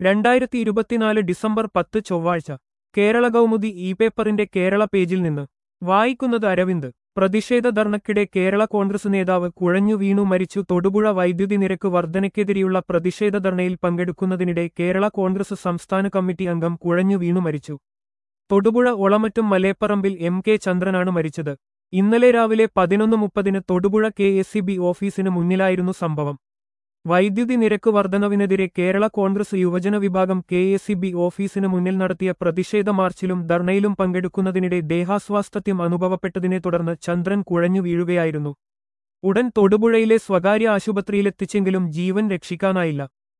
രണ്ടായിരത്തി ഇരുപത്തിനാല് ഡിസംബർ പത്ത് ചൊവ്വാഴ്ച കേരള കൗമുദി ഇ പേപ്പറിന്റെ കേരള പേജിൽ നിന്ന് വായിക്കുന്നത് അരവിന്ദ് പ്രതിഷേധ ധർണയ്ക്കിടെ കേരള കോൺഗ്രസ് നേതാവ് കുഴഞ്ഞു വീണു മരിച്ചു തൊടുപുഴ വൈദ്യുതി നിരക്ക് വർധനയ്ക്കെതിരെയുള്ള പ്രതിഷേധ ധർണയിൽ പങ്കെടുക്കുന്നതിനിടെ കേരള കോൺഗ്രസ് സംസ്ഥാന കമ്മിറ്റി അംഗം കുഴഞ്ഞു വീണു മരിച്ചു തൊടുപുഴ ഒളമറ്റും മലേപ്പറമ്പിൽ എം കെ ചന്ദ്രനാണ് മരിച്ചത് ഇന്നലെ രാവിലെ പതിനൊന്ന് മുപ്പതിന് Thodupuzha K S C B ഓഫീസിന് മുന്നിലായിരുന്നു സംഭവം വൈദ്യുതി നിരക്ക് വർധനവിനെതിരെ കേരള കോൺഗ്രസ് യുവജന വിഭാഗം കെ എസ് സി ബി ഓഫീസിന് മുന്നിൽ നടത്തിയ പ്രതിഷേധ മാർച്ചിലും ധർണയിലും പങ്കെടുക്കുന്നതിനിടെ ദേഹാസ്വാസ്ഥ്യം അനുഭവപ്പെട്ടതിനെ തുടർന്ന് ചന്ദ്രൻ കുഴഞ്ഞു വീഴുകയായിരുന്നു ഉടൻ തൊടുപുഴയിലെ സ്വകാര്യ ആശുപത്രിയിലെത്തിച്ചെങ്കിലും ജീവൻ രക്ഷിക്കാനായില്ല